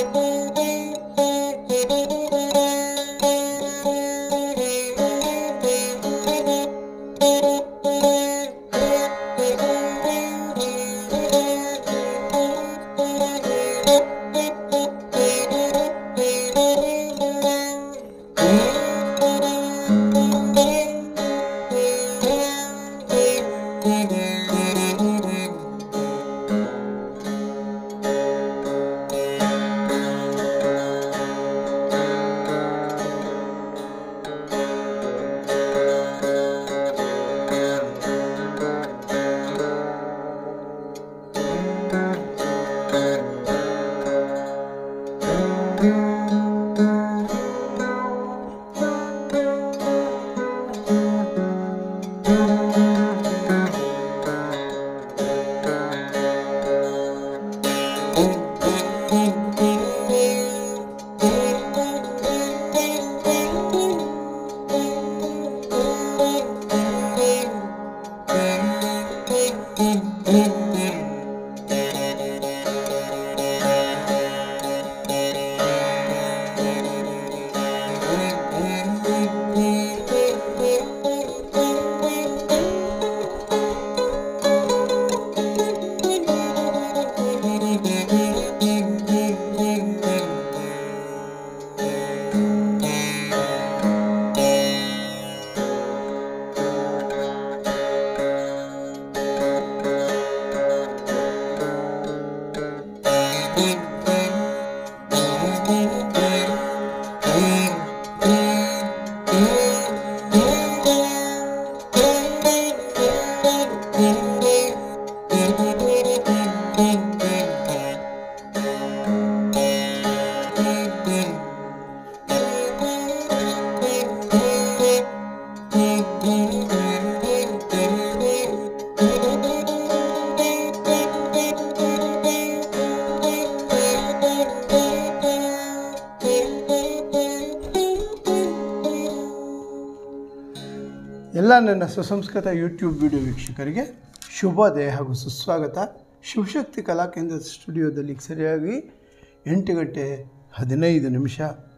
ಎಲ್ಲ ನನ್ನ ಸುಸಂಸ್ಕೃತ ಯೂಟ್ಯೂಬ್ ವಿಡಿಯೋ ವೀಕ್ಷಕರಿಗೆ ಶುಭೋದಯ ಹಾಗೂ ಸುಸ್ವಾಗತ ಶಿವಶಕ್ತಿ ಕಲಾ ಕೇಂದ್ರದ ಸ್ಟುಡಿಯೋದಲ್ಲಿ ಸರಿಯಾಗಿ ಎಂಟು ಗಂಟೆ ಹದಿನೈದು ನಿಮಿಷ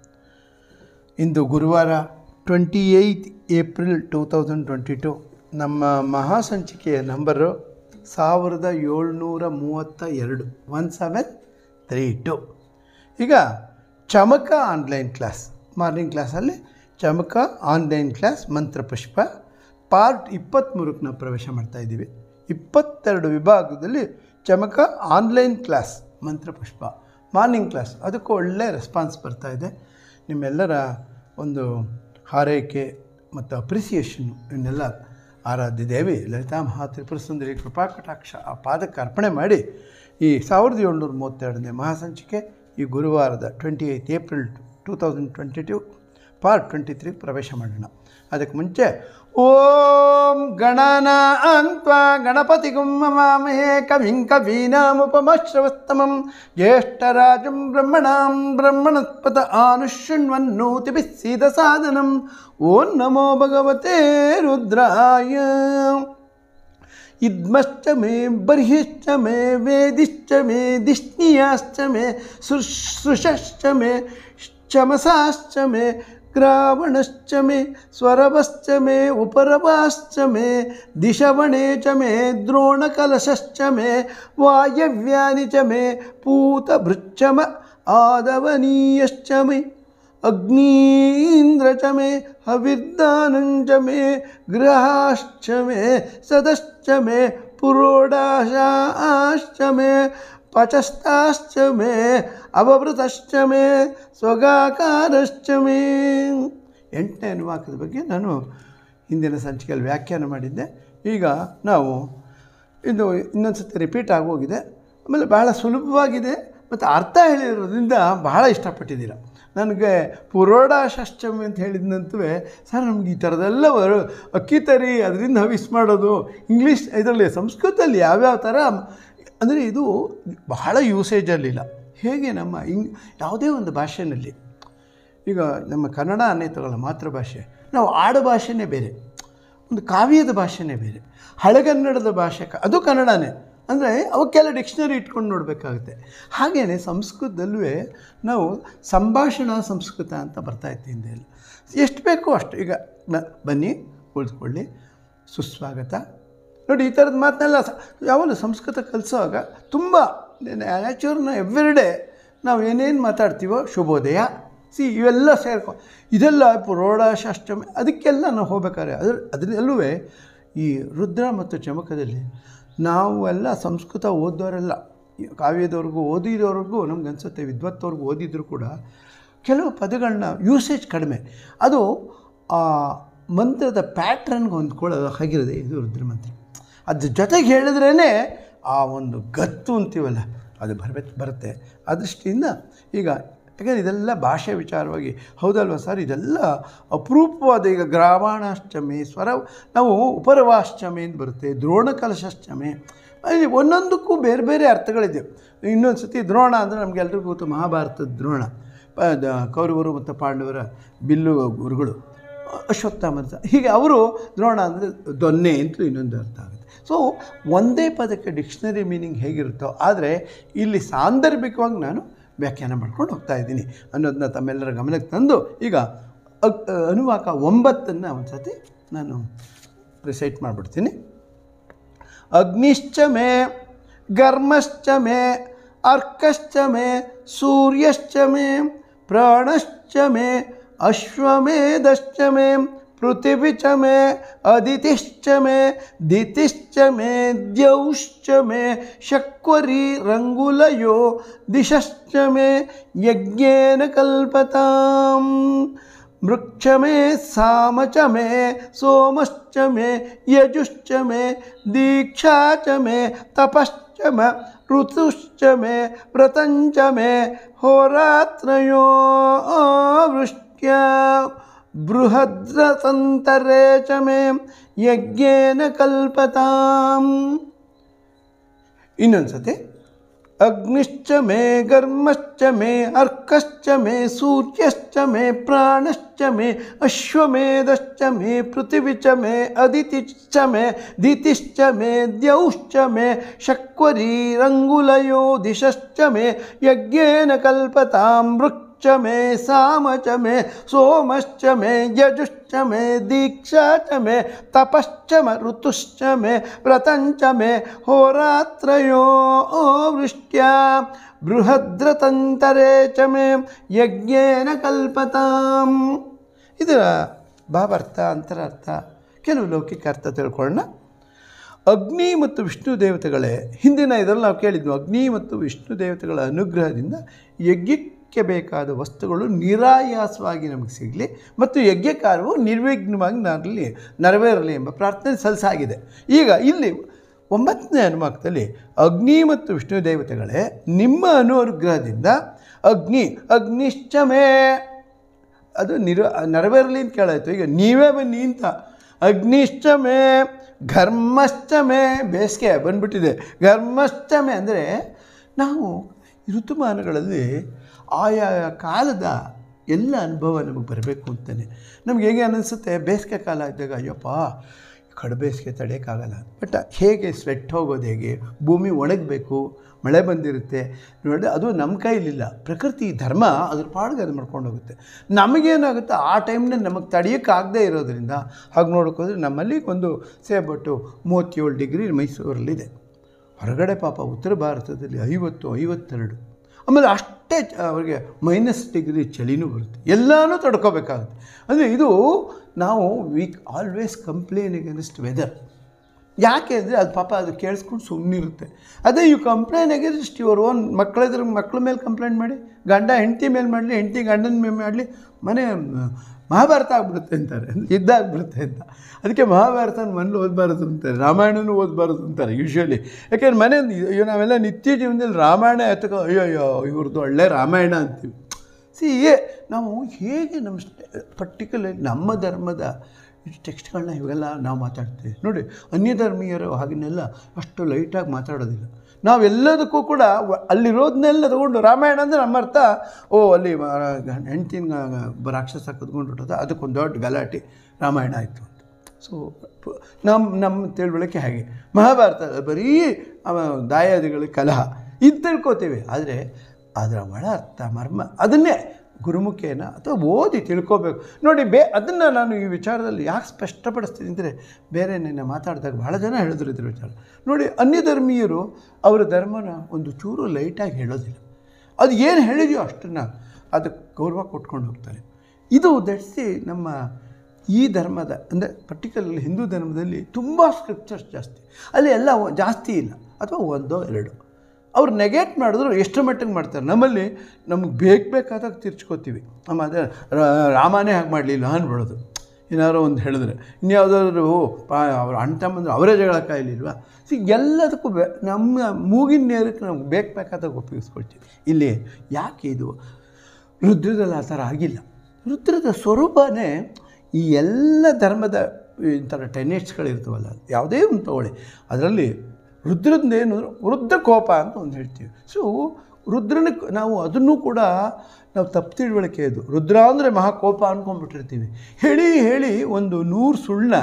ಇಂದು ಗುರುವಾರ twenty eight April two thousand twenty two ನಮ್ಮ ಮಹಾಸಂಚಿಕೆಯ ನಂಬರು ಸಾವಿರದ ಏಳ್ನೂರ ಮೂವತ್ತ ಎರಡು ಒನ್ ಸೆವೆನ್ ತ್ರೀ ಟು ಈಗ ಚಮಕ ಆನ್ಲೈನ್ ಕ್ಲಾಸ್ ಮಾರ್ನಿಂಗ್ ಕ್ಲಾಸಲ್ಲಿ Chamaka online class Mantrapushpa part ಇಪ್ಪತ್ತ್ಮೂರಕ್ಕೆ ನಾವು ಪ್ರವೇಶ ಮಾಡ್ತಾ ಇದ್ದೀವಿ ಇಪ್ಪತ್ತೆರಡು ವಿಭಾಗದಲ್ಲಿ Chamaka online class Mantrapushpa morning class ಅದಕ್ಕೂ ಒಳ್ಳೆಯ ರೆಸ್ಪಾನ್ಸ್ ಬರ್ತಾ ಇದೆ ನಿಮ್ಮೆಲ್ಲರ ಒಂದು ಹಾರೈಕೆ ಮತ್ತು ಅಪ್ರಿಸಿಯೇಷನ್ನು ಇವನ್ನೆಲ್ಲ ಆರಾಧ್ಯ ದೇವಿ ಲಲಿತಾ ಮಹಾ ತ್ರಿಪುರ ಸುಂದರಿ ಕೃಪಾ ಕಟಾಕ್ಷ ಆ ಪಾದಕ್ಕೆ ಅರ್ಪಣೆ ಮಾಡಿ ಈ ಸಾವಿರದ ಏಳ್ನೂರ ಮೂವತ್ತೆರಡನೇ ಮಹಾಸಂಚಿಕೆ ಈ ಗುರುವಾರದ twenty eight April two thousand twenty two part twenty three ಪ್ರವೇಶ ಮಾಡೋಣ ಅದಕ್ಕೆ ಮುಂಚೆ ಓಂ ಗಣನ ಅಂತ್ವಾ ಗಣಪತಿ ಗುಮ್ಮಮಾಮಹೇ ಕವಿಂ ಕವೀನಾಮುಪಮಶ್ರವಸ್ತಮಂ ಜ್ಯೇಷ್ಠರಾಜಂ ಬ್ರಹ್ಮಣಾಂ ಬ್ರಹ್ಮಣಸ್ಪತ ಆನುಶೃಣ್ವನ್ನೋತಿಭಿः ಸೀದ ಸಾಧನಂ ಓಂ ನಮೋ ಭಗವತೆ ರುದ್ರಾಯ ಇದ್ಮಶ್ಚ ಮೇ ಬರ್ಹಿಶ್ಚ ಮೇ ವೇದಿಶ್ಚ ಮೇ ದಿಷ್ಣಿಯಾಶ್ಚ ಮೇ ಶುಶ್ರೂಷಶ್ಚ ಮೇ ಚಮಸಾಶ್ಚ ಮೇ ಗ್ರಾವಣಶ್ಚ ಮೇ ಸ್ವರವಶ್ಚ ಮೇ ಉಪರವಾಶ್ಚ ಮೇ ದಿಶವಣೆ ಚ ಮೇ ದ್ರೋಣಕಲಶಶ್ಚ ಮೇ ವಾಯವ್ಯಾನಿ ಚ ಮೇ ಪೂತಭೃಚ್ಚಮ ಆದವನೀಯಶ್ಚ ಮೇ ಅಗ್ನೀಂದ್ರ ಚ ಮೇ ಹವಿರ್ದಾನಂಚ ಮೇ ಗೃಹಾಶ್ಚ ಮೇ ಸದಶ್ಚ ಮೇ ಪುರೋಡಾಶಾಶ್ಚ ಮೇ ಪಚಸ್ತಾಶ್ಚ ಮೇ ಅವಭೃತಶ್ಚ ಮೇ ಸ್ವಗಾಕಾರಶ್ಚ ಮೇ ಎಂಟನೇ ಅನುವಾಕದ ಬಗ್ಗೆ ನಾನು ಹಿಂದಿನ ಸಂಚಿಕೆಯಲ್ಲಿ ವ್ಯಾಖ್ಯಾನ ಮಾಡಿದ್ದೆ ಈಗ ನಾವು ಇದು ಇನ್ನೊಂದು ಸತಿ ರಿಪೀಟ್ ಆಗೋಗಿದೆ ಆಮೇಲೆ ಬಹಳ ಸುಲಭವಾಗಿದೆ ಮತ್ತು ಅರ್ಥ ಹೇಳಿರೋದ್ರಿಂದ ಬಹಳ ಇಷ್ಟಪಟ್ಟಿದ್ದೀರ ನನಗೆ ಪುರೋಡಾಷಷ್ಟಮಿ ಅಂತ ಹೇಳಿದ್ನಂತೂ ಸರ್ ನಮ್ಗೆ ಈ ಥರದೆಲ್ಲ ಬರೋ ಅಕ್ಕಿ ತರಿ ಅದರಿಂದ ಹವಿಸ್ ಮಾಡೋದು ಇಂಗ್ಲೀಷ್ ಇದರಲ್ಲಿ ಸಂಸ್ಕೃತದಲ್ಲಿ ಯಾವ್ಯಾವ ಥರ ಅಂದರೆ ಇದು ಬಹಳ ಯೂಸೇಜಲ್ಲಿಲ್ಲ ಹೇಗೆ ನಮ್ಮ ಇಂಗ್ ಯಾವುದೇ ಒಂದು ಭಾಷೆಯಲ್ಲಿ ಈಗ ನಮ್ಮ ಕನ್ನಡ ಅನ್ನೇ ತಗೊಳ್ಳ ಮಾತೃಭಾಷೆ ನಾವು ಆಡು ಭಾಷೆನೇ ಬೇರೆ ಒಂದು ಕಾವ್ಯದ ಭಾಷೆನೇ ಬೇರೆ ಹಳೆಗನ್ನಡದ ಭಾಷೆ ಕ- ಅದು ಕನ್ನಡನೇ ಅಂದರೆ ಅವಕ್ಕೆಲ್ಲ ಡಿಕ್ಷನರಿ ಇಟ್ಕೊಂಡು ನೋಡಬೇಕಾಗುತ್ತೆ ಹಾಗೆಯೇ ಸಂಸ್ಕೃತದಲ್ಲೂ ನಾವು ಸಂಭಾಷಣಾ ಸಂಸ್ಕೃತ ಅಂತ ಬರ್ತಾ ಇತ್ತು ಹಿಂದೆ ಎಲ್ಲ ಎಷ್ಟು ಬೇಕೋ ಅಷ್ಟು ಈಗ ಮ- ಬನ್ನಿ ಕುಳಿತುಕೊಳ್ಳಿ ಸುಸ್ವಾಗತ ನೋಡಿ ಈ ಥರದ ಮಾತನ್ನೆಲ್ಲ ಸ- ಯಾವಾಗಲೂ ಸಂಸ್ಕೃತ ಕಲಿಸುವಾಗ ತುಂಬ ನ್ಯಾಚುರ್ನ ಎವ್ರಿಡೇ ನಾವು ಏನೇನು ಮಾತಾಡ್ತೀವೋ ಶುಭೋದಯ ಸಿ ಇವೆಲ್ಲ ಸೇರ್ಕೊ ಇದೆಲ್ಲ ಪುರೋಡಾಷಾಷ್ಟಮಿ ಅದಕ್ಕೆಲ್ಲ ನಾವು ಹೋಗ್ಬೇಕಾದ್ರೆ ಅದ್ರ ಅದರಲ್ಲೂ ಈ ರುದ್ರ ಮತ್ತು ಚಮಕದಲ್ಲಿ ನಾವು ಎಲ್ಲ ಸಂಸ್ಕೃತ ಓದೋರೆಲ್ಲ ಈ ಕಾವ್ಯದವ್ರಿಗೂ ಓದಿದವ್ರಿಗೂ ನಮ್ಗೆ ಅನಿಸುತ್ತೆ ವಿದ್ವತ್ತವ್ರಿಗೂ ಓದಿದ್ರು ಕೂಡ ಕೆಲವು ಪದಗಳನ್ನ ಯೂಸೇಜ್ ಕಡಿಮೆ ಅದು ಆ ಮಂತ್ರದ ಪ್ಯಾಟ್ರನ್ಗೆ ಹೊಂದ್ಕೊಳ್ಳೋದು ಹಾಗಿರೋದೆ ಇದು ರುದ್ರ ಮಂತ್ರ ಅದ್ರ ಜೊತೆಗೆ ಹೇಳಿದ್ರೇ ಆ ಒಂದು ಗತ್ತು ಅಂತೀವಲ್ಲ ಅದು ಬರಬೇಕು ಬರುತ್ತೆ ಆ ದೃಷ್ಟಿಯಿಂದ ಈಗ ಯಾಕಂದರೆ ಇದೆಲ್ಲ ಭಾಷೆ ವಿಚಾರವಾಗಿ ಹೌದಲ್ವ ಸರ್ ಇದೆಲ್ಲ ಅಪರೂಪವಾದ ಈಗ ಗ್ರಾಮಾಣಾಷ್ಟಮಿ ಸ್ವರ ನಾವು ಉಪರವಾಷ್ಟಮಿ ಅಂತ ಬರುತ್ತೆ ದ್ರೋಣ ಕಲಶಾಷ್ಟಮಿ ಅಲ್ಲಿ ಒಂದೊಂದಕ್ಕೂ ಬೇರೆ ಬೇರೆ ಅರ್ಥಗಳಿದೆ ಇನ್ನೊಂದು ಸತಿ ದ್ರೋಣ ಅಂದರೆ ನಮಗೆಲ್ರಿಗೂ ಗೊತ್ತು ಮಹಾಭಾರತದ ದ್ರೋಣ ಪ- ದ- ಕೌರವರು ಮತ್ತು ಪಾಂಡವರ ಬಿಲ್ಲು ಗುರುಗಳು ಅಶ್ವತ್ಥಾಮರ್ಥ ಹೀಗೆ ಅವರು ದ್ರೋಣ ಅಂದರೆ ದೊನ್ನೆ ಅಂತಲೂ ಇನ್ನೊಂದು ಅರ್ಥ ಆಗುತ್ತೆ ಸೊ ಒಂದೇ ಪದಕ್ಕೆ ಡಿಕ್ಷನರಿ ಮೀನಿಂಗ್ ಹೇಗಿರುತ್ತೋ ಆದರೆ ಇಲ್ಲಿ ಸಾಂದರ್ಭಿಕವಾಗಿ ನಾನು ವ್ಯಾಖ್ಯಾನ ಮಾಡ್ಕೊಂಡು ಹೋಗ್ತಾ ಇದ್ದೀನಿ ಅನ್ನೋದನ್ನ ತಮ್ಮೆಲ್ಲರ ಗಮನಕ್ಕೆ ತಂದು ಈಗ ಅಗ್- ಅನುವಾಕ ಒಂಬತ್ತನ್ನು ಒಂದು ಸತಿ ನಾನು ರಿಸೈಟ್ ಮಾಡಿಬಿಡ್ತೀನಿ ಅಗ್ನಿಶ್ಚ ಮೇ ಘರ್ಮಶ್ಚ ಮೇ ಅರ್ಕಶ್ಚ ಮೇ ಸೂರ್ಯಶ್ಚ ಮೇ ಪ್ರಾಣಶ್ಚ ಮೇ ಅಶ್ವಮೇಧಶ್ಚ ಮೇ ಪೃಥಿವಿ ಚ ಮೇ ಅದಿತಿಶ್ಚ ಮೇ ದಿತಿಶ್ಚ ಮೇ ದ್ಯೌಶ್ಚ ಮೇ ಶಕ್ವರಿ ರಂಗುಲಯೋ ದಿಶಶ್ಚ ಮೇ ಯಜ್ಞೇನ ಕಲ್ಪತಾಂ ಮೃಕ್ಷ ಮೇ ಸಾಮ ಚ ಮೇ ಸೋಮಶ್ಚ ಮೇ ಯಜುಶ್ಚ ಮೇ ದೀಕ್ಷಾ ಚ ಮೇ ತಪಶ್ಚ ಮೇ ಋತುಶ್ಚ ಮೇ ವ್ರತಂಚ ಮೇ ಹೋರಾತ್ರಯೋ ವೃಷ್ಟ್ಯ ಬೃಹದ್ರತಂತರೇ ಚ ಮೇ ಯಜ್ಞೇನ ಕಲ್ಪತಾಂ ಇನ್ನೊಂದು ಸತಿ ಅಗ್ನಿಶ್ಚ ಮೇ ಘರ್ಮಶ್ಚ ಮೇ ಅರ್ಕಶ್ಚ ಮೇ ಸೂರ್ಯಶ್ಚ ಮೇ ಪ್ರಾಣಶ್ಚ ಮೇ ಅಶ್ವಮೇಧಶ್ಚ ಮೇ ಪೃಥಿವಿ ಚ ಮೇ ಅದಿತಿಶ್ಚ ಮೇ ದಿತಿಶ್ಚ ಮೇ ದ್ಯೌಶ್ಚ ಮೇ ಶಕ್ವರಿ ರಂಗುಲಯೋ ದಿಶಶ್ಚ ಮೇ ಯಜ್ಞೇನ ಕಲ್ಪತಾಂ ವೃಕ್ಷ ಮೇ ಸಾಮ ಚ ಮೇ ಸೋಮಶ್ಚ ಮೇ ಯಜುಶ್ಚ ಮೇ ದೀಕ್ಷಾ ಚ ಮೇ ತಪಶ್ಚ ಮ ಋತುಶ್ಚ ಮೇ ವ್ರತಂಚ ಮೇ ಹೋರಾತ್ರಯೋ ವೃಷ್ಟ್ಯ ಬೃಹದ್ರತಂತರೇ ಚ ಮೇ ಯಜ್ಞೇನ ಕಲ್ಪತಾಂ ಇದರ ಭಾವಾರ್ಥ ಅಂತರಾರ್ಥ ಕೆಲವು ಲೌಕಿಕ ಅರ್ಥ ತಿಳ್ಕೊಳ್ಳೋಣ ಅಗ್ನಿ ಮತ್ತು ವಿಷ್ಣು ದೇವತೆಗಳೇ ಹಿಂದಿನ ಇದರಲ್ಲಿ ನಾವು ಕೇಳಿದ್ವು ಅಗ್ನಿ ಮತ್ತು ವಿಷ್ಣು ದೇವತೆಗಳ ಅನುಗ್ರಹದಿಂದ ಯಜ್ಞಕ್ಕೆ ಬೇಕಾದ ವಸ್ತುಗಳು ನಿರಾಯಾಸವಾಗಿ ನಮಗೆ ಸಿಗಲಿ ಮತ್ತು ಯಜ್ಞಕಾರ್ಯವು ನಿರ್ವಿಘ್ನವಾಗಿ ನರಲಿ ನೆರವೇರಲಿ ಎಂಬ ಪ್ರಾರ್ಥನೆ ಸಲ್ಲಿಸಾಗಿದೆ ಈಗ ಇಲ್ಲಿ ಒಂಬತ್ತನೇ ಅನುವಾಕದಲ್ಲಿ ಅಗ್ನಿ ಮತ್ತು ವಿಷ್ಣು ದೇವತೆಗಳೇ ನಿಮ್ಮ ಅನುಗ್ರಹದಿಂದ ಅಗ್ನಿ ಅಗ್ನಿಶ್ಚಮೇ ಅದು ನಿರ ನೆರವೇರಲಿ ಅಂತ ಕೇಳಾಯಿತು ಈಗ ನೀವೇ ಬನ್ನಿ ಅಂತ ಅಗ್ನಿಶ್ಚಮೆ ಘರ್ಮಶ್ಚಮೆ ಬೇಸಿಗೆ ಬಂದ್ಬಿಟ್ಟಿದೆ ಘರ್ಮಶ್ಚಮೆ ಅಂದರೆ ನಾವು ಋತುಮಾನಗಳಲ್ಲಿ ಆಯಾ ಕಾಲದ ಎಲ್ಲ ಅನುಭವ ನಮಗೆ ಬರಬೇಕು ಅಂತಲೇ ನಮ್ಗೆ ಹೇಗೆ ಅನ್ನಿಸುತ್ತೆ ಬೇಸಿಗೆ ಕಾಲ ಇದ್ದಾಗ ಅಯ್ಯಪ್ಪ ಕಡು ಬೇಸಿಗೆ ತಡೆಯೋಕ್ಕಾಗಲ್ಲ ಬಟ್ ಹೇಗೆ ಸ್ವೆಟ್ ಹೋಗೋದು ಹೇಗೆ ಭೂಮಿ ಒಣಗಬೇಕು ಮಳೆ ಬಂದಿರುತ್ತೆ ನೋಡಿ ಅದು ನಮ್ಮ ಕೈಲಿಲ್ಲ ಪ್ರಕೃತಿ ಧರ್ಮ ಅದ್ರ ಪಾಡಿಗೆ ಅದು ಮಾಡ್ಕೊಂಡು ಹೋಗುತ್ತೆ ನಮಗೇನಾಗುತ್ತೆ ಆ ಟೈಮ್ನಲ್ಲಿ ನಮಗೆ ತಡೆಯೋಕ್ಕಾಗದೇ ಇರೋದ್ರಿಂದ ಹಾಗೆ ನೋಡೋಕ್ಕೋದ್ರೆ ನಮ್ಮಲ್ಲಿ ಒಂದು ಸೇಬಟ್ಟು ಮೂವತ್ತೇಳು ಡಿಗ್ರಿ ಮೈಸೂರಲ್ಲಿದೆ ಹೊರಗಡೆ ಪಾಪ ಉತ್ತರ ಭಾರತದಲ್ಲಿ ಐವತ್ತು ಐವತ್ತೆರಡು ಆಮೇಲೆ ಅಷ್ಟೇ ಚ- ಅವ್ರಿಗೆ ಮೈನಸ್ ಡಿಗ್ರಿ ಚಳಿನೂ ಬರುತ್ತೆ ಎಲ್ಲನೂ ತಡ್ಕೋಬೇಕಾಗುತ್ತೆ ಅಂದರೆ ಇದು ನಾವು week always complain against weather ಯಾಕೆ ಅಂದರೆ ಅದು ಪಾಪ ಅದು ಕೇಳಿಸ್ಕೊಂಡು ಸುಮ್ಮನಿರುತ್ತೆ ಅದೇ you complain against your own ಮಕ್ಕಳಿದ್ರೆ ಮಕ್ಕಳ ಮೇಲೆ ಕಂಪ್ಲೇಂಟ್ ಮಾಡಿ ಗಂಡ ಹೆಂಡತಿ ಮೇಲೆ ಮಾಡಲಿ ಹೆಂಡತಿ ಗಂಡನ ಮೇಲೆ ಮಾಡಲಿ ಮನೆ ಮ, ಮಹಾಭಾರತ ಆಗ್ಬಿಡುತ್ತೆ ಅಂತಾರೆ ಯುದ್ಧ ಆಗ್ಬಿಡುತ್ತೆ ಅಂತ ಅದಕ್ಕೆ ಮಹಾಭಾರತನ ಮನೇಲಿ ಓದಬಾರದು ಅಂತಾರೆ ರಾಮಾಯಣನೂ ಓದಬಾರದು ಅಂತಾರೆ ಯೂಶ್ವಲಿ ಯಾಕೆಂದ್ರೆ ಮನೆ ಅಯ್ಯೋ ನಾವೆಲ್ಲ ನಿತ್ಯ ಜೀವನದಲ್ಲಿ ರಾಮಾಯಣ ಎತ್ತಕೋ ಅಯ್ಯೋ ಅಯ್ಯೋ ಇವ್ರದ್ದು ಒಳ್ಳೆ ರಾಮಾಯಣ ಅಂತೀವಿ ಸಿ ಏ ನಾವು ಹೇಗೆ ನಮ್ಮ ಪರ್ಟಿಕ್ಯುಲರ್ ನಮ್ಮ ಧರ್ಮದ ಟೆಕ್ಸ್ಟ್ಗಳನ್ನ ಇವೆಲ್ಲ ನಾವು ಮಾತಾಡ್ತೀವಿ ನೋಡಿ ಅನ್ಯ ಧರ್ಮೀಯರು ಹಾಗನ್ನೆಲ್ಲ ಅಷ್ಟು ಲೈಟಾಗಿ ಮಾತಾಡೋದಿಲ್ಲ ನಾವೆಲ್ಲದಕ್ಕೂ ಕೂಡ ವ- ಅಲ್ಲಿರೋದನ್ನೆಲ್ಲ ತಗೊಂಡು ರಾಮಾಯಣ ಅಂದರೆ ನಮ್ಮ ಅರ್ಥ ಓ ಅಲ್ಲಿ ಹೆಂಡ್ತಿನ ರಾಕ್ಷಸ ಕದ್ಕೊಂಡು ಹೊಟ್ಟದ ಅದಕ್ಕೊಂದು ದೊಡ್ಡ ಗಲಾಟೆ ರಾಮಾಯಣ ಆಯಿತು ಅಂತ ಸೊ ಪ- ನಮ್ಮ ನಮ್ಮ ತಿಳುವಳಿಕೆ ಹಾಗೆ ಮಹಾಭಾರತ ಬರೀ ಅವ ದಾಯಾದಿಗಳ ಕಲಹ ಇದು ತಿಳ್ಕೊತೀವಿ ಆದರೆ ಅದರ ಒಳ ಅರ್ಥ ಮರ್ಮ ಅದನ್ನೇ ಗುರುಮುಖೇನ ಅಥವಾ ಓದಿ ತಿಳ್ಕೊಬೇಕು ನೋಡಿ ಬೇ ಅದನ್ನು ನಾನು ಈ ವಿಚಾರದಲ್ಲಿ ಯಾಕೆ ಸ್ಪಷ್ಟಪಡಿಸ್ತೀನಿ ಅಂದರೆ ಬೇರೆ ನಿನ್ನೆ ಮಾತಾಡಿದಾಗ ಭಾಳ ಜನ ಹೇಳಿದ್ರು ಇದ್ರ ವಿಚಾರ ನೋಡಿ ಅನ್ಯ ಧರ್ಮೀಯರು ಅವರ ಧರ್ಮನ ಒಂದು ಚೂರು ಲೈಟಾಗಿ ಹೇಳೋದಿಲ್ಲ ಅದು ಏನು ಹೇಳಿದೆಯೋ ಅಷ್ಟನ್ನು ಅದಕ್ಕೆ ಗೌರವ ಕೊಟ್ಕೊಂಡು ಹೋಗ್ತಾರೆ ಇದು ದಟ್ಸಿ ನಮ್ಮ ಈ ಧರ್ಮದ ಅಂದರೆ ಪರ್ಟಿಕ್ಯುಲರ್ಲಿ ಹಿಂದೂ ಧರ್ಮದಲ್ಲಿ ತುಂಬ ಸ್ಕ್ರಿಪ್ಚರ್ಸ್ ಜಾಸ್ತಿ ಅಲ್ಲಿ ಎಲ್ಲ ಒ- ಜಾಸ್ತಿ ಇಲ್ಲ ಅಥವಾ ಒಂದೋ ಎರಡು ಅವ್ರು ನೆಗೆಟ್ ಮಾಡಿದ್ರು ಎಷ್ಟು ಮಟ್ಟಿಗೆ ಮಾಡ್ತಾರೆ ನಮ್ಮಲ್ಲಿ ನಮ್ಗೆ ಬೇಕು ಬೇಕಾದಾಗ ತಿರ್ಚ್ಕೋತೀವಿ ನಮ್ಮ ಅದೇ ರ- ರಾಮನೇ ಹಾಗೆ ಮಾಡಲಿಲ್ಲ ಅಂದ್ಬಿಡೋದು ಏನಾದ್ರು ಒಂದು ಹೇಳಿದ್ರೆ ಇನ್ಯಾವುದಾದ್ರು ಓ ಪಾ ಅವ್ರ ಅಣ್ಣ ತಮ್ಮಂದ್ರೆ ಅವರೇ ಜಗಳ ಕಾಯಲಿಲ್ವಾ ಸೊ ಎಲ್ಲದಕ್ಕೂ ಬೆ ನಮ್ಮ ಮೂಗಿನ ನೇರಕ್ಕೆ ನಮ್ಗೆ ಬೇಕು ಬೇಕಾದಾಗ ಉಪಯೋಗಿಸ್ಕೊಳ್ತೀವಿ ಇಲ್ಲಿ ಯಾಕೆ ಇದು ರುದ್ರದಲ್ಲಿ ಆ ಥರ ಆಗಿಲ್ಲ ರುದ್ರದ ಸ್ವರೂಪನೇ ಈ ಎಲ್ಲ ಧರ್ಮದ ಈ ಥರ ಟೆನೆಟ್ಸ್ಗಳಿರ್ತವಲ್ಲ ಯಾವುದೇ ಒಂದು ತಗೊಳ್ಳಿ ಅದರಲ್ಲಿ ರುದ್ರದ್ದೇನು ರುದ್ರ ಕೋಪ ಅಂತ ಒಂದು ಹೇಳ್ತೀವಿ ಸೊ ರುದ್ರನ ನಾವು ಅದನ್ನು ಕೂಡ ನಾವು ತಪ್ಪು ತಿಳುವಳಿಕೆ ಇದು ರುದ್ರ ಅಂದರೆ ಮಹಾಕೋಪ ಅಂದ್ಕೊಂಡ್ಬಿಟ್ಟಿರ್ತೀವಿ ಹೇಳಿ ಹೇಳಿ ಒಂದು ನೂರು ಸುಳ್ಳನ್ನ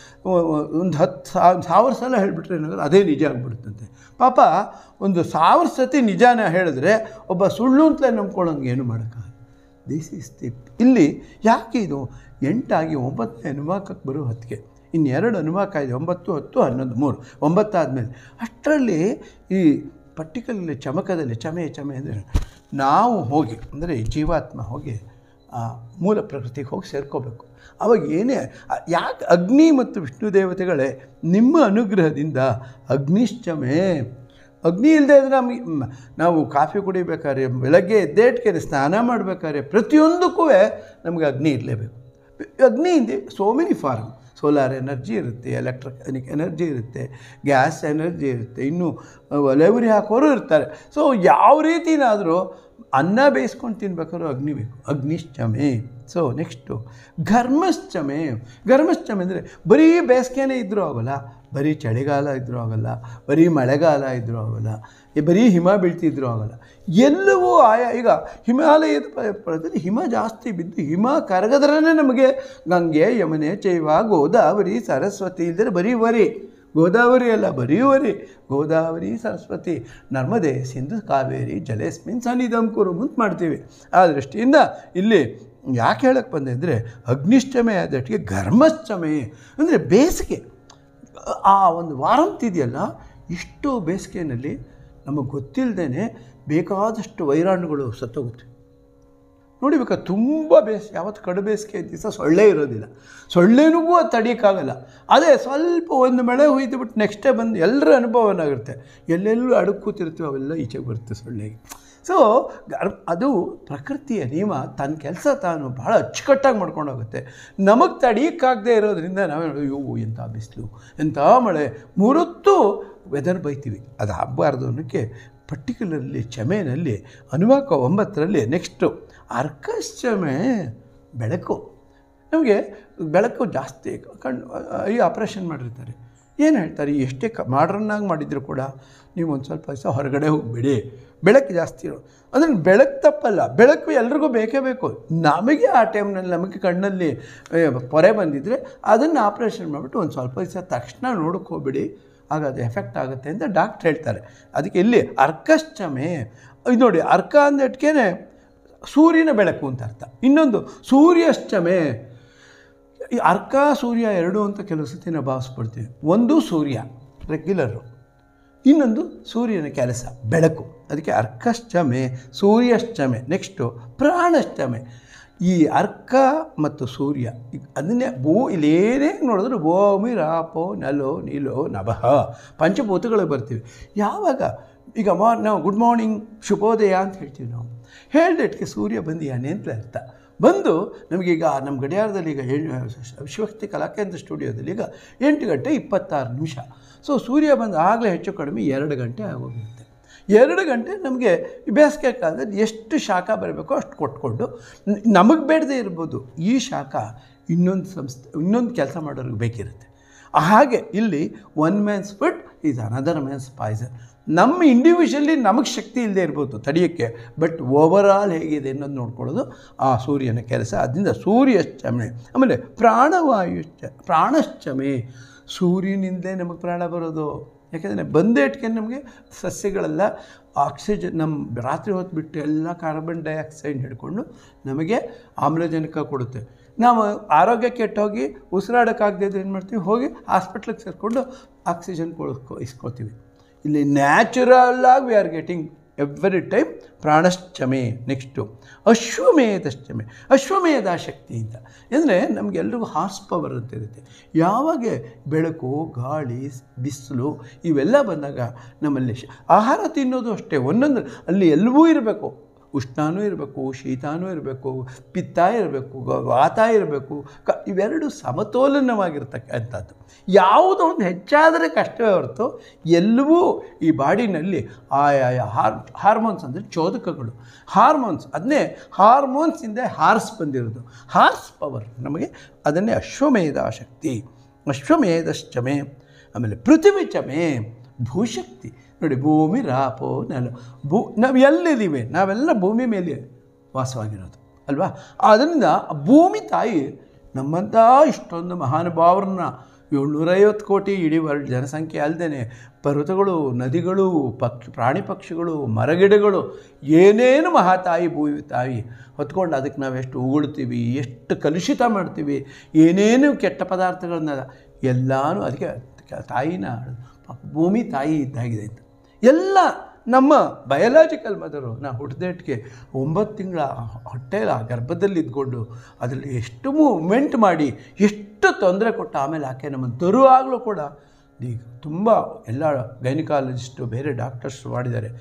ಒಂದು ಹತ್ತು ಸಾವಿರ ಸಾವಿರ ಸಲ ಹೇಳಿಬಿಟ್ರೆ ಏನಾಗುತ್ತೆ ಅದೇ ನಿಜ ಆಗ್ಬಿಡುತ್ತಂತೆ ಪಾಪ ಒಂದು ಸಾವಿರ ಸತಿ ನಿಜಾನ ಹೇಳಿದ್ರೆ ಒಬ್ಬ ಸುಳ್ಳು ಅಂತಲೇ ನಂಬ್ಕೊಳ್ಳೋಂಗೆ ಏನು ಮಾಡೋಕ್ಕಾಗಲ್ಲ ದಿಸ್ ಈಸ್ ದಿ ಇಲ್ಲಿ ಯಾಕೆ ಇದು ಎಂಟಾಗಿ ಒಂಬತ್ತನೇ ಅನುವಾಕಕ್ಕೆ ಬರೋ ಹೊತ್ತಿಗೆ ಇನ್ನೆರಡು ಅನುವಾಕ ಇದೆ ಒಂಬತ್ತು ಹತ್ತು ಹನ್ನೊಂದು ಮೂರು ಒಂಬತ್ತಾದಮೇಲೆ ಅಷ್ಟರಲ್ಲಿ ಈ ಪರ್ಟಿಕ್ಯುಲರ್ಲಿ ಚಮಕದಲ್ಲಿ ಚಮೆ ಚಮೆ ಅಂದರೆ ನಾವು ಹೋಗಿ ಅಂದರೆ ಜೀವಾತ್ಮ ಹೋಗಿ ಆ ಮೂಲ ಪ್ರಕೃತಿಗೆ ಹೋಗಿ ಸೇರ್ಕೋಬೇಕು ಅವಾಗ ಏನೇ ಯಾಕೆ ಅಗ್ನಿ ಮತ್ತು ವಿಷ್ಣು ದೇವತೆಗಳೇ ನಿಮ್ಮ ಅನುಗ್ರಹದಿಂದ ಅಗ್ನಿಶ್ಚಮೆ ಅಗ್ನಿ ಇಲ್ಲದೆ ಇದ್ರೆ ನಮಗೆ ಮ್, ನಾವು ಕಾಫಿ ಕುಡಿಬೇಕಾದ್ರೆ ಬೆಳಗ್ಗೆ ಎದ್ದೇಟ್ಗೆ ಸ್ನಾನ ಮಾಡಬೇಕಾದ್ರೆ ಪ್ರತಿಯೊಂದಕ್ಕೂ ನಮಗೆ ಅಗ್ನಿ ಇರಲೇಬೇಕು ಅಗ್ನಿ ಇದೆ so many form solar energy ಇರುತ್ತೆ ಎಲೆಕ್ಟ್ರಿಕ್ ಎನರ್ಜಿ ಇರುತ್ತೆ ಗ್ಯಾಸ್ ಎನರ್ಜಿ ಇರುತ್ತೆ ಇನ್ನು ಒಲೆ ಉರಿ ಹಾಕೋರು ಇರ್ತಾರೆ ಸೊ ಯಾವ ರೀತಿನಾದರೂ ಅನ್ನ ಬೇಯಿಸ್ಕೊಂಡು ತಿನ್ಬೇಕಾದ್ರೂ ಅಗ್ನಿ ಬೇಕು ಅಗ್ನಿಶ್ಚಮೆ ಸೊ ನೆಕ್ಸ್ಟು ಘರ್ಮಶ್ಚಮೆ ಘರ್ಮಶ್ಚಮೆ ಅಂದರೆ ಬರೀ ಬೇಸಿಗೆನೇ ಇದ್ದರೂ ಆಗೋಲ್ಲ ಬರೀ ಚಳಿಗಾಲ ಇದ್ದರೂ ಆಗೋಲ್ಲ ಬರೀ ಮಳೆಗಾಲ ಇದ್ದರೂ ಆಗೋಲ್ಲ ಈ ಬರೀ ಹಿಮ ಬೀಳ್ತಿದ್ರೂ ಆಗೋಲ್ಲ ಎಲ್ಲವೂ ಆಯಾ ಈಗ ಹಿಮಾಲಯದ ಪ- ಪರದಲ್ಲಿ ಹಿಮ ಜಾಸ್ತಿ ಬಿದ್ದು ಹಿಮ ಕರಗದ್ರೇ ನಮಗೆ ಗಂಗೆ ಯಮುನೆ ಚೈವ ಗೋದಾವರಿ ಸರಸ್ವತಿ ಇಲ್ಲದ್ರೆ ಬರೀ ವರಿ ಗೋದಾವರಿ ಅಲ್ಲ ಬರೀ ವರಿ ಗೋದಾವರಿ ಸರಸ್ವತಿ ನರ್ಮದೆ ಸಿಂಧು ಕಾವೇರಿ ಜಲೇಸ್ಮಿನ್ ಸನ್ನಿಧಂ ಕುರು ಮುಂತ್ ಮಾಡ್ತೀವಿ ಆ ದೃಷ್ಟಿಯಿಂದ ಇಲ್ಲಿ ಯಾಕೆ ಹೇಳಕ್ಕೆ ಬಂದೆ ಅಂದರೆ ಅಗ್ನಿಷ್ಟಮೆ ಆದಟ್ಟಿಗೆ ಘರ್ಮಶ್ಚಮೆ ಅಂದರೆ ಬೇಸಿಗೆ ಆ ಒಂದು ವಾರಂತ್ ಇದೆಯಲ್ಲ ಇಷ್ಟು ಬೇಸಿಗೆಯಲ್ಲಿ ನಮಗೆ ಗೊತ್ತಿಲ್ಲದೇ ಬೇಕಾದಷ್ಟು ವೈರಾಣುಗಳು ಸತ್ತೋಗುತ್ತೆ ನೋಡಿ ಬೇಕಾ ತುಂಬ ಬೇಸಿಗೆ ಯಾವತ್ತು ಕಡು ಬೇಸಿಗೆ ದಿವಸ ಸೊಳ್ಳೆ ಇರೋದಿಲ್ಲ ಸೊಳ್ಳೆನಿಗೂ ಅದು ತಡೆಯೋಕ್ಕಾಗಲ್ಲ ಅದೇ ಸ್ವಲ್ಪ ಒಂದು ಮಳೆ ಹುಯ್ದು ಬಿಟ್ಟು ನೆಕ್ಸ್ಟ್ ಡೇ ಬಂದು ಎಲ್ಲರ ಅನುಭವನಾಗಿರುತ್ತೆ ಎಲ್ಲೆಲ್ಲೂ ಅಡುಗೆ ಕೂತಿರ್ತೀವಿ ಅವೆಲ್ಲ ಈಚೆಗೆ ಬರುತ್ತೆ ಸೊಳ್ಳೆಗೆ ಸೊ ಅದು ಪ್ರಕೃತಿಯ ನಿಯಮ ತನ್ನ ಕೆಲಸ ತಾನು ಭಾಳ ಅಚ್ಚುಕಟ್ಟಾಗಿ ಮಾಡ್ಕೊಂಡು ಹೋಗುತ್ತೆ ನಮಗೆ ತಡೆಯೋಕ್ಕಾಗದೇ ಇರೋದ್ರಿಂದ ನಾವು ಅಯ್ಯೋ ಎಂಥ ಬಿಸಿಲು ಎಂಥ ಮಳೆ ಮೂರೊತ್ತು ವೆದರ್ ಬೈತೀವಿ ಅದು ಆಗಬಾರ್ದು ಅನ್ನೋಕ್ಕೆ ಪರ್ಟಿಕ್ಯುಲರ್ಲಿ ಚಮೆನಲ್ಲಿ ಅನುವಾಕ ಒಂಬತ್ತರಲ್ಲಿ ನೆಕ್ಸ್ಟು ಅರ್ಕಶ್ಚಮೆ ಬೆಳಕು ನಮಗೆ ಬೆಳಕು ಜಾಸ್ತಿ ಕಣ್ಣು ಈ ಆಪ್ರೇಷನ್ ಮಾಡಿರ್ತಾರೆ ಏನು ಹೇಳ್ತಾರೆ ಎಷ್ಟೇ ಕ ಮಾಡ್ರನ್ನಾಗಿ ಮಾಡಿದ್ರು ಕೂಡ ನೀವು ಒಂದು ಸ್ವಲ್ಪ ದಿವಸ ಹೊರಗಡೆ ಹೋಗಿಬಿಡಿ ಬೆಳಕು ಜಾಸ್ತಿ ಇರೋ ಅಂದರೆ ಬೆಳಕು ತಪ್ಪಲ್ಲ ಬೆಳಕು ಎಲ್ರಿಗೂ ಬೇಕೇ ಬೇಕು ನಮಗೆ ಆ ಟೈಮ್ನಲ್ಲಿ ನಮಗೆ ಕಣ್ಣಲ್ಲಿ ಏ, ಪೊರೆ ಬಂದಿದ್ದರೆ ಅದನ್ನು ಆಪ್ರೇಷನ್ ಮಾಡಿಬಿಟ್ಟು ಒಂದು ಸ್ವಲ್ಪ ದಿವಸ ತಕ್ಷಣ ನೋಡೋಕೆ ಹೋಗ್ಬಿಡಿ ಆಗ ಅದು ಎಫೆಕ್ಟ್ ಆಗುತ್ತೆ ಅಂತ ಡಾಕ್ಟ್ರ್ ಹೇಳ್ತಾರೆ ಅದಕ್ಕೆ ಇಲ್ಲಿ ಅರ್ಕಶ್ಚಮೆ ಇದು ನೋಡಿ ಅರ್ಕ ಅಂದಟ್ಗೆ ಸೂರ್ಯನ ಬೆಳಕು ಅಂತ ಅರ್ಥ ಇನ್ನೊಂದು ಸೂರ್ಯಶ್ಚಮೆ ಈ ಅರ್ಕ ಸೂರ್ಯ ಎರಡು ಅಂತ ಕೆಲವು ಸತಿ ನಾವು ಭಾವಿಸ್ಬಿಡ್ತೀವಿ ಒಂದು ಸೂರ್ಯ ರೆಗ್ಯುಲರು ಇನ್ನೊಂದು ಸೂರ್ಯನ ಕೆಲಸ ಬೆಳಕು ಅದಕ್ಕೆ ಅರ್ಕಶ್ಚಮೆ ಸೂರ್ಯಶ್ಚಮೆ ನೆಕ್ಸ್ಟು ಪ್ರಾಣಶ್ಚಮೆ ಈ ಅರ್ಕ ಮತ್ತು ಸೂರ್ಯ ಈ- ಅದನ್ನೇ ಭೂ ಇಲ್ಲೇನೇ ನೋಡಿದ್ರು ಭೂಮಿ ರಾಪೋ ನಲೋ ನೀಲೋ ನಭಃ ಪಂಚಭೂತಗಳು ಬರ್ತೀವಿ ಯಾವಾಗ ಈಗ ಮಾ ನಾವು ಗುಡ್ ಮಾರ್ನಿಂಗ್ ಶುಭೋದಯ ಅಂತ ಹೇಳ್ತೀವಿ ನಾವು ಹೇಳಿದಟ್ಟಿಗೆ ಸೂರ್ಯ ಬಂದಿಯಾನೆ ಅಂತ ಅರ್ಥ ಬಂದು ನಮಗೀಗ ನಮ್ಮ ಗಡಿಯಾರದಲ್ಲಿ ಈಗ ಏಳು ವಿಶ್ವಶಕ್ತಿ ಕಲಾಕೇಂದ್ರ ಸ್ಟುಡಿಯೋದಲ್ಲಿ ಈಗ ಎಂಟು ಗಂಟೆ ಇಪ್ಪತ್ತಾರು ನಿಮಿಷ ಸೊ ಸೂರ್ಯ ಬಂದು ಆಗಲೇ ಹೆಚ್ಚು ಕಡಿಮೆ ಎರಡು ಗಂಟೆ ಆಗೋಗಿರುತ್ತೆ ಎರಡು ಗಂಟೆ ನಮಗೆ ಬೇಸಿಗೆ ಕಾಲದಲ್ಲಿ ಎಷ್ಟು ಶಾಖ ಬರಬೇಕೋ ಅಷ್ಟು ಕೊಟ್ಕೊಂಡು ನಮಗೆ ಬೇಡದೇ ಇರ್ಬೋದು ಈ ಶಾಖ ಇನ್ನೊಂದು ಸಂಸ್ಥೆ ಇನ್ನೊಂದು ಕೆಲಸ ಮಾಡೋರಿಗೆ ಬೇಕಿರುತ್ತೆ ಹಾಗೆ ಇಲ್ಲಿ one man's food is another man's poison ನಮ್ಮ ಇಂಡಿವಿಜುವಲಿ ನಮಗೆ ಶಕ್ತಿ ಇಲ್ಲದೆ ಇರ್ಬೋದು ತಡೆಯೋಕ್ಕೆ ಬಟ್ ಓವರಾಲ್ ಹೇಗಿದೆ ಅನ್ನೋದು ನೋಡ್ಕೊಳ್ಳೋದು ಆ ಸೂರ್ಯನ ಕೆಲಸ ಅದರಿಂದ ಸೂರ್ಯಶ್ಚಮೆ ಆಮೇಲೆ ಪ್ರಾಣವಾಯುಶ್ಚ ಪ್ರಾಣಶ್ಚಮೆ ಸೂರ್ಯನಿಂದಲೇ ನಮಗೆ ಪ್ರಾಣ ಬರೋದು ಯಾಕೆಂದರೆ ಬಂದೇಟ್ಗೆ ನಮಗೆ ಸಸ್ಯಗಳೆಲ್ಲ ಆಕ್ಸಿಜನ್ ನಮ್ಮ ರಾತ್ರಿ ಹೊತ್ತು ಬಿಟ್ಟು ಎಲ್ಲ ಕಾರ್ಬನ್ ಡೈಆಕ್ಸೈಡ್ ಹಿಡ್ಕೊಂಡು ನಮಗೆ ಆಮ್ಲಜನಕ ಕೊಡುತ್ತೆ ನಾವು ಆರೋಗ್ಯ ಕೆಟ್ಟೋಗಿ ಉಸಿರಾಡೋಕ್ಕಾಗದೇ ಇದ್ರೆ ಏನು ಮಾಡ್ತೀವಿ ಹೋಗಿ ಹಾಸ್ಪಿಟ್ಲಿಗೆ ಸೇರಿಕೊಂಡು ಆಕ್ಸಿಜನ್ ಕೊಡ್ಕೊ ಇಸ್ಕೊತೀವಿ ಇಲ್ಲಿ ನ್ಯಾಚುರಲ್ ಆಗಿ we are getting every time ಪ್ರಾಣಶ್ಚಮೆ ನೆಕ್ಸ್ಟು ಅಶ್ವಮೇಧಶ್ಚಮೆ ಅಶ್ವಮೇಧ ಶಕ್ತಿ ಅಂತ ಅಂದರೆ ನಮಗೆಲ್ರಿಗೂ ಹಾರ್ಸ್ ಪವರ್ ಅಂತ ಇರುತ್ತೆ ಯಾವಾಗ ಬೆಳಕು ಗಾಳಿ ಬಿಸಿಲು ಇವೆಲ್ಲ ಬಂದಾಗ ನಮ್ಮಲ್ಲಿ ಶ- ಆಹಾರ ತಿನ್ನೋದು ಅಷ್ಟೇ ಒಂದೊಂದು ಅಲ್ಲಿ ಎಲ್ಲವೂ ಇರಬೇಕು ಉಷ್ಣನೂ ಇರಬೇಕು ಶೀತನೂ ಇರಬೇಕು ಪಿತ್ತ ಇರಬೇಕು ಗ- ವಾತ ಇರಬೇಕು ಕ ಇವೆರಡು ಸಮತೋಲನವಾಗಿರ್ತಕ್ಕಂಥದ್ದು ಯಾವುದೋ ಒಂದು ಹೆಚ್ಚಾದರೆ ಕಷ್ಟವೇ ಹೊರತು ಎಲ್ಲವೂ ಈ ಬಾಡಿನಲ್ಲಿ ಆಯಾಯ ಹಾರ್ ಹಾರ್ಮೋನ್ಸ್ ಅಂದರೆ ಚೋದಕಗಳು ಹಾರ್ಮೋನ್ಸ್ ಅದನ್ನೇ ಹಾರ್ಮೋನ್ಸಿಂದ ಹಾರ್ಸ್ ಬಂದಿರೋದು ಹಾರ್ಸ್ ಪವರ್ ನಮಗೆ ಅದನ್ನೇ ಅಶ್ವಮೇಧ ಶಕ್ತಿ ಅಶ್ವಮೇಧಶ್ಚಮೆ ಆಮೇಲೆ ಪೃಥ್ವಿ ಚಮೆ ಭೂಶಕ್ತಿ ನೋಡಿ ಭೂಮಿ ರಾಪೋ ನೆಲ ಭೂ ನಾವು ಎಲ್ಲಿದ್ದೀವಿ ನಾವೆಲ್ಲ ಭೂಮಿ ಮೇಲೆ ವಾಸವಾಗಿರೋದು ಅಲ್ವಾ ಅದರಿಂದ ಭೂಮಿ ತಾಯಿ ನಮ್ಮಂಥ ಇಷ್ಟೊಂದು ಮಹಾನುಭಾವರನ್ನ ಏಳ್ನೂರೈವತ್ತು ಕೋಟಿ ಇಡೀ ವರ್ಲ್ಡ್ ಜನಸಂಖ್ಯೆ ಅಲ್ಲದೆ ಪರ್ವತಗಳು ನದಿಗಳು ಪಕ್ಷಿ ಪ್ರಾಣಿ ಪಕ್ಷಿಗಳು ಮರಗಿಡಗಳು ಏನೇನು ಮಹಾತಾಯಿ ಭೂಮಿ ತಾಯಿ ಹೊತ್ಕೊಂಡು ಅದಕ್ಕೆ ನಾವು ಎಷ್ಟು ಉಗುಳ್ತೀವಿ ಎಷ್ಟು ಕಲುಷಿತ ಮಾಡ್ತೀವಿ ಏನೇನು ಕೆಟ್ಟ ಪದಾರ್ಥಗಳನ್ನ ಎಲ್ಲನೂ ಅದಕ್ಕೆ ತಾಯಿನ ಪಾಪ ಭೂಮಿ ತಾಯಿ ಇದ್ದಾಗಿದೆ ಅಂತ ಎಲ್ಲ ನಮ್ಮ ಬಯಲಾಜಿಕಲ್ ಮದರು ನಾ ಹುಟ್ಟಿದೇಟ್ಗೆ ಒಂಬತ್ತು ತಿಂಗಳ ಹೊಟ್ಟೆಲ ಗರ್ಭದಲ್ಲಿ ಇದ್ಕೊಂಡು ಅದರಲ್ಲಿ ಎಷ್ಟು ಮೂಮೆಂಟ್ ಮಾಡಿ ಎಷ್ಟು ತೊಂದರೆ ಕೊಟ್ಟು ಆಮೇಲೆ ಆಕೆ ನಮ್ಮನ್ನು ತರುವಾಗಲೂ ಕೂಡ ಈಗ ತುಂಬ ಎಲ್ಲ ಗೈನಿಕಾಲಜಿಸ್ಟು ಬೇರೆ ಡಾಕ್ಟರ್ಸ್ ಮಾಡಿದ್ದಾರೆ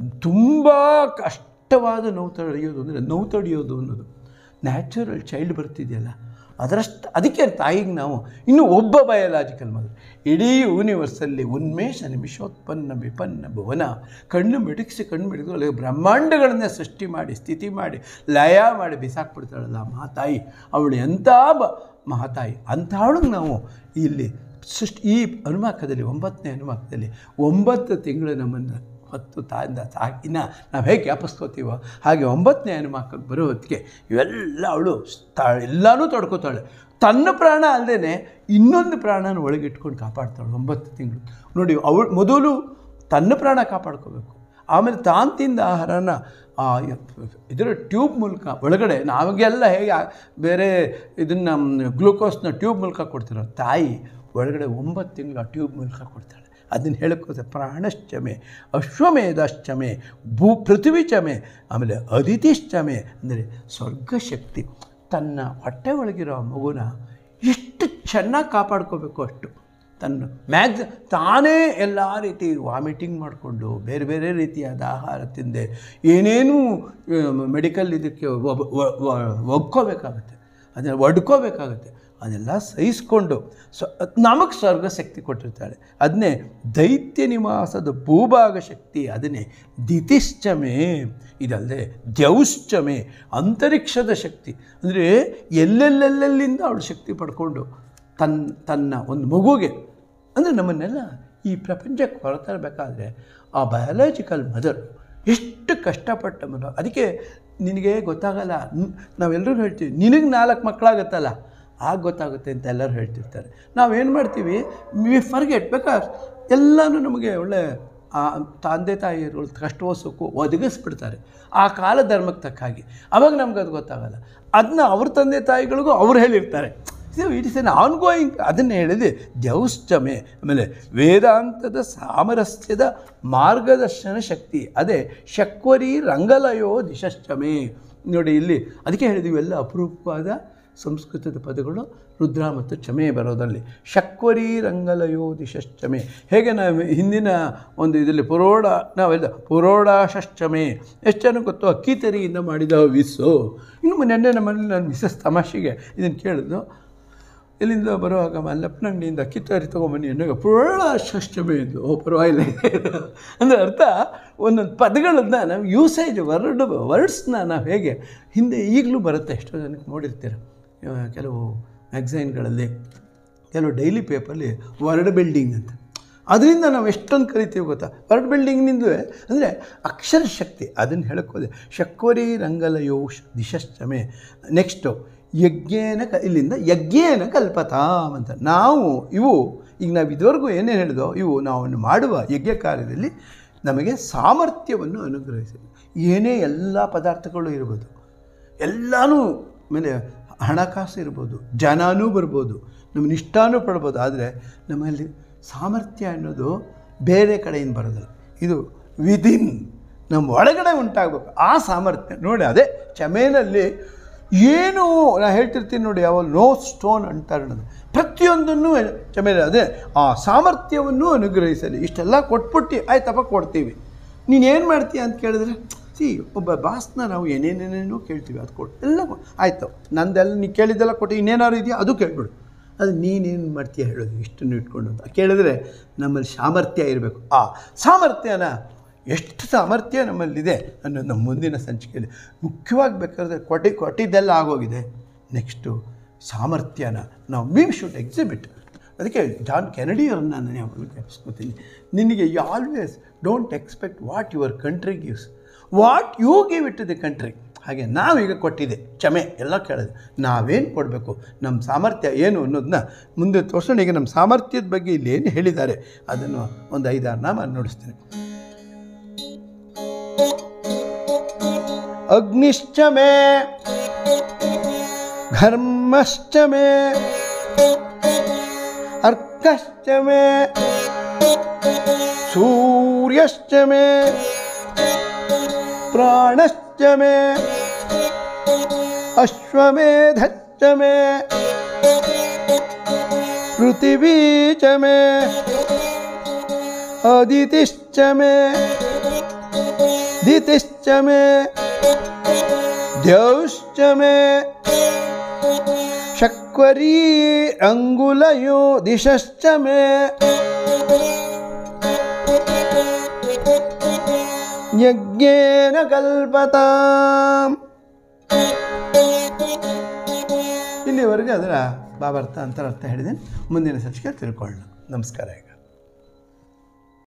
ತುಂಬ ಕಷ್ಟವಾದ ನೋವು ತಡೆಯೋದು ಅಂದರೆ ನೋವು ತಡೆಯೋದು ಅನ್ನೋದು ನ್ಯಾಚುರಲ್ ಚೈಲ್ಡ್ ಬರ್ತಿದೆಯಲ್ಲ ಅದರಷ್ಟು ಅದಕ್ಕೆ ತಾಯಿಗೆ ನಾವು ಇನ್ನು ಒಬ್ಬ ಬಯಲಾಜಿಕಲ್ ಮದರ್ ಇಡೀ ಯೂನಿವರ್ಸಲ್ಲಿ ಉನ್ಮೇಷ ನಿಮಿಷೋತ್ಪನ್ನ ವಿಪನ್ನ ಭುವನ ಕಣ್ಣು ಮಿಡುಕಿಸಿ ಕಣ್ಣು ಮಿಡುಕು ಅಲ್ಲಿ ಬ್ರಹ್ಮಾಂಡಗಳನ್ನೇ ಸೃಷ್ಟಿ ಮಾಡಿ ಸ್ಥಿತಿ ಮಾಡಿ ಲಯ ಮಾಡಿ ಬಿಸಾಕ್ಬಿಡ್ತಾಳಲ್ಲ ಆ ಮಹಾತಾಯಿ ಅವಳು ಎಂಥ ಬ ಮಹಾತಾಯಿ ಅಂಥವಳಿಗೆ ನಾವು ಇಲ್ಲಿ ಸೃಷ್ಟಿ ಈ ಅನುಮಾಕದಲ್ಲಿ ಒಂಬತ್ತನೇ ಅನುಮಾಕದಲ್ಲಿ ಒಂಬತ್ತು ತಿಂಗಳು ನಮ್ಮನ್ನು ಹೊತ್ತು ತಾಯಿಂದ ಸಾಕಿನ ನಾವು ಹೇಗೆ ಜ್ಞಾಪಿಸ್ಕೋತೀವೋ ಹಾಗೆ ಒಂಬತ್ತನೇ ಅನುಮಾಕಕ್ಕೆ ಬರೋ ಹೊತ್ತಿಗೆ ಇವೆಲ್ಲ ಅವಳು ತಾ ಎಲ್ಲನೂ ತೊಡ್ಕೋತಾಳೆ ತನ್ನ ಪ್ರಾಣ ಅಲ್ಲದೆ ಇನ್ನೊಂದು ಪ್ರಾಣನ ಒಳಗಿಟ್ಕೊಂಡು ಕಾಪಾಡ್ತಾಳೆ ಒಂಬತ್ತು ತಿಂಗಳು ನೋಡಿ ಅವಳು ಮೊದಲು ತನ್ನ ಪ್ರಾಣ ಕಾಪಾಡ್ಕೋಬೇಕು ಆಮೇಲೆ ತಾನು ತಿಂದ ಆಹಾರನ ಆ ಇದರ ಟ್ಯೂಬ್ ಮೂಲಕ ಒಳಗಡೆ ನಾವಾಗೆಲ್ಲ ಹೇಗೆ ಆ- ಬೇರೆ ಇದನ್ನು ಗ್ಲೂಕೋಸ್ನ ಟ್ಯೂಬ್ ಮೂಲಕ ಕೊಡ್ತಿರೋ ತಾಯಿ ಒಳಗಡೆ ಒಂಬತ್ತು ತಿಂಗಳು ಆ ಟ್ಯೂಬ್ ಮೂಲಕ ಕೊಡ್ತಾಳೆ ಅದನ್ನು ಹೇಳೋಕ್ಕೋದ್ರೆ ಪ್ರಾಣಶ್ಚಮೆ ಅಶ್ವಮೇಧಶ್ಚಮೆ ಭೂ ಪೃಥ್ವಿ ಚಮೆ ಆಮೇಲೆ ಅದಿತಿಶ್ಚಮೆ ಅಂದರೆ ಸ್ವರ್ಗಶಕ್ತಿ ತನ್ನ ಹೊಟ್ಟೆ ಒಳಗಿರೋ ಮಗುನ ಎಷ್ಟು ಚೆನ್ನಾಗಿ ಕಾಪಾಡ್ಕೋಬೇಕು ಅಷ್ಟು ತನ್ನ ಮ್ಯಾಗ್ಸ್ ತಾನೇ ಎಲ್ಲ ರೀತಿ ವಾಮಿಟಿಂಗ್ ಮಾಡಿಕೊಂಡು ಬೇರೆ ಬೇರೆ ರೀತಿಯಾದ ಆಹಾರ ತಿಂದೆ ಏನೇನೂ ಮೆಡಿಕಲ್ ಇದಕ್ಕೆ ಒಬ್- ಒ- ಒ- ಒಗ್ಕೋಬೇಕಾಗತ್ತೆ ಅದನ್ನು ಒಡ್ಕೋಬೇಕಾಗತ್ತೆ ಅದೆಲ್ಲ ಸಹಿಸ್ಕೊಂಡು ಸ್ವ ನಮಗೆ ಸ್ವರ್ಗ ಶಕ್ತಿ ಕೊಟ್ಟಿರ್ತಾಳೆ ಅದನ್ನೇ ದೈತ್ಯ ನಿವಾಸದ ಭೂಭಾಗ ಶಕ್ತಿ ಅದನ್ನೇ ದಿತಿಶ್ಚಮೆ ಇದಲ್ಲದೆ ದ್ಯೌಶ್ಚಮೆ ಅಂತರಿಕ್ಷದ ಶಕ್ತಿ ಅಂದರೆ ಎಲ್ಲೆಲ್ಲೆಲ್ಲೆಲ್ಲಿಂದ ಅವಳು ಶಕ್ತಿ ಪಡ್ಕೊಂಡು ತನ್ನ ತನ್ನ ಒಂದು ಮಗುಗೆ ಅಂದರೆ ನಮ್ಮನ್ನೆಲ್ಲ ಈ ಪ್ರಪಂಚಕ್ಕೆ ಹೊರತರಬೇಕಾದ್ರೆ ಆ ಬಯಾಲಜಿಕಲ್ ಮದರ್ ಎಷ್ಟು ಕಷ್ಟಪಟ್ಟ ಮನ ಅದಕ್ಕೆ ನಿನಗೆ ಗೊತ್ತಾಗಲ್ಲ ನ್- ನಾವೆಲ್ಲರೂ ಹೇಳ್ತೀವಿ ನಿನಗೆ ನಾಲ್ಕು ಮಕ್ಕಳಾಗತ್ತಲ್ಲ ಆಗ ಗೊತ್ತಾಗುತ್ತೆ ಅಂತ ಎಲ್ಲರೂ ಹೇಳ್ತಿರ್ತಾರೆ ನಾವೇನು ಮಾಡ್ತೀವಿ ವಿ ಫರ್ಗೆಟ್ ಬೇಕಾದ್ರೆ ಎಲ್ಲನೂ ನಮಗೆ ಒಳ್ಳೆ ಆ ತಂದೆ ತಾಯಿಯರು ಕಷ್ಟವೋ ಸುಖ ಒದಗಿಸ್ಬಿಡ್ತಾರೆ ಆ ಕಾಲ ಧರ್ಮಕ್ಕೆ ತಕ್ಕ ಹಾಗೆ ಅವಾಗ ನಮ್ಗೆ ಅದು ಗೊತ್ತಾಗಲ್ಲ ಅದನ್ನ ಅವ್ರ ತಂದೆ ತಾಯಿಗಳಿಗೂ ಅವ್ರು ಹೇಳಿರ್ತಾರೆ ಇದು it is an ongoing ಅದನ್ನು ಹೇಳಿದೆ ಜೌಶ್ಚಮೆ ಆಮೇಲೆ ವೇದಾಂತದ ಸಾಮರಸ್ಯದ ಮಾರ್ಗದರ್ಶನ ಶಕ್ತಿ ಅದೇ ಶಕ್ವರಿ ರಂಗಲಯೋ ದಿಶಶ್ಚಮೆ ನೋಡಿ ಇಲ್ಲಿ ಅದಕ್ಕೆ ಹೇಳಿದ್ವಿ ಎಲ್ಲ ಅಪರೂಪವಾದ ಸಂಸ್ಕೃತದ ಪದಗಳು ರುದ್ರ ಮತ್ತು ಚಮೆ ಬರೋದಲ್ಲಿ ಶಕ್ವರಿ ರಂಗಲಯೋ ದಿಶಶ್ಚಮೆ ಹೇಗೆ ನಾವು ಹಿಂದಿನ ಒಂದು ಇದರಲ್ಲಿ ಪುರೋಡ ನಾವೆಲ್ಲ ಪುರೋಡಾಶ್ಚಮೆ ಎಷ್ಟು ಜನ ಗೊತ್ತು ಅಕ್ಕಿ ತರಿಯಿಂದ ಮಾಡಿದ ವಿಸ್ಸು ಇನ್ನು ನೆನ್ನೆ ನಮ್ಮಲ್ಲಿ ನನ್ನ ಮಿಸಸ್ ತಮಾಷೆಗೆ ಇದನ್ನು ಕೇಳಿದ್ದು ಇಲ್ಲಿಂದ ಬರುವಾಗ ಮಲ್ಲಪ್ಪನ ಅಂಗಡಿಯಿಂದ ಅಕ್ಕಿ ತರಿ ತೊಗೊಂಬನ್ನಿ ಅನ್ನೋಗ ಪುರೋಡಾಶ್ಚಮೆ ಎಂದು ಓ ಪರವಾಗಿಲ್ಲ ಅಂದರೆ ಅರ್ಥ ಒಂದೊಂದು ಪದಗಳನ್ನು ನಾವು ಯೂಸೇಜ್ ವರ್ಡ್ ವರ್ಡ್ಸ್ನ ನಾವು ಹೇಗೆ ಹಿಂದೆ ಈಗಲೂ ಬರುತ್ತೆ ಎಷ್ಟೋ ಜನಕ್ಕೆ ನೋಡಿರ್ತೀರ ಇವಾಗ ಕೆಲವು ಮ್ಯಾಗ್ಝೈನ್ಗಳಲ್ಲಿ ಕೆಲವು ಡೈಲಿ ಪೇಪರಲ್ಲಿ ವರ್ಡ್ ಬಿಲ್ಡಿಂಗ್ ಅಂತ ಅದರಿಂದ ನಾವು ಎಷ್ಟೊಂದು ಕಲಿತೀವಿ ಗೊತ್ತಾ ವರ್ಡ್ ಬಿಲ್ಡಿಂಗ್ನಿಂದ ಅಂದರೆ ಅಕ್ಷರ ಶಕ್ತಿ ಅದನ್ನು ಹೇಳಕ್ಕೆ ಹೋದೆ ಶಕ್ವರಿ ರಂಗಲಯೋ ದಿಶಶ್ಚಮೆ ನೆಕ್ಸ್ಟು ಯಜ್ಞೇನ ಕ ಇಲ್ಲಿಂದ ಯಜ್ಞೇನ ಕಲ್ಪತಾಮ್ ಅಂತ ನಾವು ಇವು ಈಗ ನಾವು ಇದುವರೆಗೂ ಏನೇನು ಹೇಳಿದೋ ಇವು ನಾವು ಮಾಡುವ ಯಜ್ಞ ಕಾರ್ಯದಲ್ಲಿ ನಮಗೆ ಸಾಮರ್ಥ್ಯವನ್ನು ಅನುಗ್ರಹಿಸಿ ಏನೇ ಎಲ್ಲ ಪದಾರ್ಥಗಳು ಇರ್ಬೋದು ಎಲ್ಲನೂ ಆಮೇಲೆ ಹಣಕಾಸು ಇರ್ಬೋದು ಜನನೂ ಬರ್ಬೋದು ನಮ್ಮನ್ನ ಇಷ್ಟಾನೂ ಪಡ್ಬೋದು ಆದರೆ ನಮ್ಮಲ್ಲಿ ಸಾಮರ್ಥ್ಯ ಅನ್ನೋದು ಬೇರೆ ಕಡೆಯಿಂದ ಬರೋದಿಲ್ಲ ಇದು ವಿದಿನ್ ನಮ್ಮ ಒಳಗಡೆ ಉಂಟಾಗಬೇಕು ಆ ಸಾಮರ್ಥ್ಯ ನೋಡಿ ಅದೇ ಚಮೇನಲ್ಲಿ ಏನು ನಾನು ಹೇಳ್ತಿರ್ತೀನಿ ನೋಡಿ ಯಾವ ನೋ ಸ್ಟೋನ್ ಅಂತಾರೆ ಅನ್ನೋದು ಪ್ರತಿಯೊಂದನ್ನು ಚಮೇಲೆ ಅದೇ ಆ ಸಾಮರ್ಥ್ಯವನ್ನು ಅನುಗ್ರಹಿಸಲಿ ಇಷ್ಟೆಲ್ಲ ಕೊಟ್ಬಿಟ್ಟು ಆಯ್ತಪ್ಪ ಕೊಡ್ತೀವಿ ನೀನೇನು ಮಾಡ್ತೀಯ ಅಂತ ಕೇಳಿದ್ರೆ ಸಿ ಒಬ್ಬ ಬಾಸ್ನ ನಾವು ಏನೇನೇನೇನೋ ಕೇಳ್ತೀವಿ ಅದು ಕೊಟ್ಟು ಎಲ್ಲ ಕೊ- ಆಯಿತು ನಂದೆಲ್ಲ ನೀ ಕೇಳಿದ್ದೆಲ್ಲ ಕೊಟ್ಟು ಇನ್ನೇನಾದ್ರು ಇದೆಯಾ ಅದು ಕೇಳ್ಬಿಡು ಅದು ನೀನೇನು ಮಾಡ್ತೀಯ ಹೇಳೋದು ಇಷ್ಟನ್ನು ಇಟ್ಕೊಂಡು ಅಂತ ಕೇಳಿದ್ರೆ ನಮ್ಮಲ್ಲಿ ಸಾಮರ್ಥ್ಯ ಇರಬೇಕು ಆ ಸಾಮರ್ಥ್ಯನ ಎಷ್ಟು ಸಾಮರ್ಥ್ಯ ನಮ್ಮಲ್ಲಿದೆ ಅನ್ನೋದು ನಮ್ಮ ಮುಂದಿನ ಸಂಚಿಕೆಯಲ್ಲಿ ಮುಖ್ಯವಾಗಿ ಬೇಕಾದ್ರೆ ಕೊಟ್ಟಿ ಕೊಟ್ಟಿದ್ದೆಲ್ಲ ಆಗೋಗಿದೆ ನೆಕ್ಸ್ಟು ಸಾಮರ್ಥ್ಯನ ನಾವು ವಿ ಶುಡ್ ಎಕ್ಸಿಬಿಟ್ ಅದಕ್ಕೆ ಜಾನ್ ಕೆನಡಿಯವರನ್ನ ನಾನು ಯಾವಾಗಲೂ ಕೆಪ್ಸ್ಕೊತೀನಿ ನಿನಗೆ you always don't expect what your country gives what you give it to the country ಹಾಗೆ ನಾವೀಗ ಕೊಟ್ಟಿದೆ ಕ್ಷಮೆ ಎಲ್ಲ ಕೇಳಿದೆ ನಾವೇನು ಕೊಡಬೇಕು ನಮ್ಮ ಸಾಮರ್ಥ್ಯ ಏನು ಅನ್ನೋದನ್ನ ಮುಂದೆ ತೋರಿಸೋಣ ಈಗ ನಮ್ಮ ಸಾಮರ್ಥ್ಯದ ಬಗ್ಗೆ ಇಲ್ಲಿ ಏನು ಹೇಳಿದ್ದಾರೆ ಅದನ್ನು ಒಂದು ಐದಾರು ನಾಮ ನೋಡಿಸ್ತೀನಿ ಅಗ್ನಿಶ್ಚ ಮೇ ಘರ್ಮಶ್ಚ ಮೇ ಅರ್ಕಶ್ಚ ಮೇ ಸೂರ್ಯಶ್ಚ ಮೇ ಪ್ರಾಣಶ್ಚ ಮೇ ಅಶ್ವಮೇಧಶ್ಚ ಮೇ ಪೃಥಿವೀ ಚ ಮೇ ಅದಿತಿಶ್ಚ ಮೇ ದಿತಿಶ್ಚ ಮೇ ದ್ಯೌಶ್ಚ ಮೇ ಶಕ್ವರೀ ಅಂಗುಲಯೋ ದಿಶಶ್ಚ ಮೇ ಯಜ್ಞೇನ ಕಲ್ಪತಾಂ ಇಲ್ಲಿವರೆಗೆ ಅದರ ಭಾವಾರ್ಥ ಅಂತರರ್ಥ ಹೇಳಿದ್ದೇನೆ ಮುಂದಿನ ಸಂಚಿಕೆ ತಿಳ್ಕೊಳ್ಳೋಣ ನಮಸ್ಕಾರ